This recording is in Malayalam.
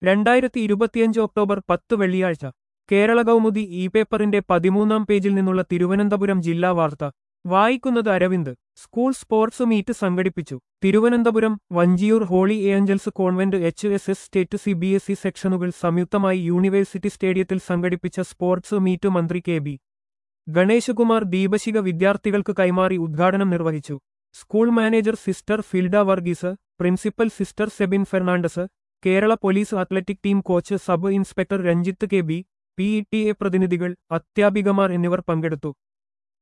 രണ്ടായിരത്തി ഇരുപത്തിയഞ്ച് ഒക്ടോബർ പത്ത് വെള്ളിയാഴ്ച കേരള കൗമുദി ഇ പേപ്പറിന്റെ പതിമൂന്നാം പേജിൽ നിന്നുള്ള തിരുവനന്തപുരം ജില്ലാ വാർത്ത വായിക്കുന്നത് അരവിന്ദ് സ്കൂൾ സ്പോർട്സ് മീറ്റ് സംഘടിപ്പിച്ചു Thiruvananthapuram Vanchiyoor holy angels convent H S S state C B S E സെക്ഷനുകൾ സംയുക്തമായി യൂണിവേഴ്സിറ്റി സ്റ്റേഡിയത്തിൽ സംഘടിപ്പിച്ച സ്പോർട്സ് മീറ്റ് മന്ത്രി കെ ബി ഗണേശകുമാർ ദീപശിക വിദ്യാർത്ഥികൾക്ക് കൈമാറി ഉദ്ഘാടനം നിർവഹിച്ചു school manager sister Filda Varghese principal sister Sebin Fernandez Kerala police athletic team coach sub inspector Ranjith K B P E T A പ്രതിനിധികൾ അധ്യാപികമാർ എന്നിവർ പങ്കെടുത്തു